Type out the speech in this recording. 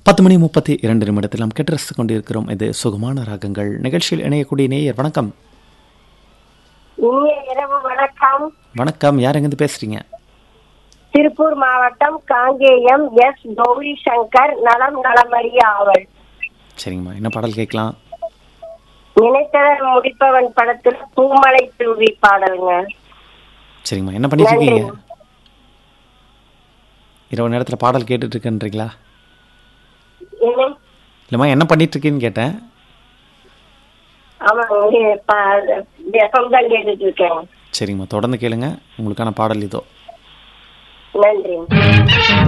பத்து மணி முப்பத்தி இரண்டு நிமிடத்தில் நாம் கேட்டு ரசித்துக் கொண்டிருக்கிறோம் இது சுகமான ராகங்கள் நிகழ்ச்சியில் இணையக்கூடிய நேயர் வணக்கம் இனிய இரவு வணக்கம் வணக்கம் யார் எங்கேருந்து பேசுறீங்க திருப்பூர் மாவட்டம் காங்கேயம் எஸ் கௌரி சங்கர் நலம் நலமறிய ஆவல் சரிங்கம்மா என்ன பாடல் கேட்கலாம் நினைத்தவர் முடிப்பவன் படத்துல பூமலை தூவி பாடலுங்க சரிங்கம்மா என்ன பண்ணிட்டு இருக்கீங்க நன்றி. இரவு நேரத்தில் பாடல் கேட்டுட்டு இருக்கேன்றீங்களா என்ன? இல்லைம்மா என்ன பண்ணிட்டு இருக்கீன்னு கேட்டேன் ஆமாங்க எஃப்எம் தான் கேட்டுட்டு இருக்கேன் சரிங்கம்மா தொடர்ந்து கேளுங்க உங்களுக்கான பாடல் இதோ நன்றி